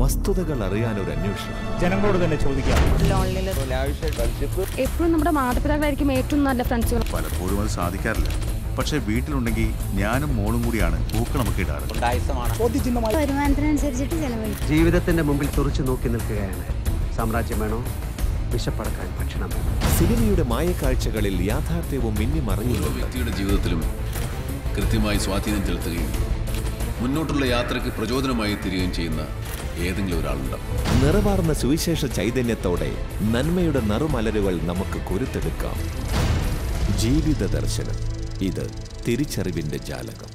വസ്തുതകൾ അറിയാൻ ഒരു അന്വേഷണം ജനങ്ങളോട് തന്നെ ചോദിക്കാം എപ്പോഴും നമ്മുടെ മാതാപിതാക്കളായിരിക്കും ഏറ്റവും നല്ല ഫ്രണ്ട്സുകൾ പലപ്പോഴും അത് സാധിക്കാറില്ല പക്ഷെ വീട്ടിലുണ്ടെങ്കിൽ ഞാനും മോളും കൂടിയാണ് പൂക്കളമൊക്കെ ഇടാറ് വരുമാനത്തിനനുസരിച്ചിട്ട് ചെലവഴിക്കും ജീവിതത്തിന്റെ മുമ്പിൽ തുറച്ചു നോക്കി നിൽക്കുകയാണ് സാമ്രാജ്യം വേണോ വിശപ്പടക്കാൻ ഭക്ഷണം വേണം സിനിമയുടെ മായക്കാഴ്ചകളിൽ യാഥാർത്ഥ്യവും മിന്നിമറിയുന്നുണ്ട് വ്യക്തിയുടെ ജീവിതത്തിലും കൃത്യമായി സ്വാധീനം ചെലുത്തുകയും മുന്നോട്ടുള്ള യാത്രയ്ക്ക് പ്രചോദനമായി തീരുകയും ചെയ്യുന്ന ഏതെങ്കിലും ഒരാളുണ്ടാവും നിറവാർന്ന സുവിശേഷ ചൈതന്യത്തോടെ നന്മയുടെ നറുമലരുകൾ നമുക്ക് കൊരുത്തെടുക്കാം ജീവിത ദർശനം ഇത് തിരിച്ചറിവിന്റെ ജാലകം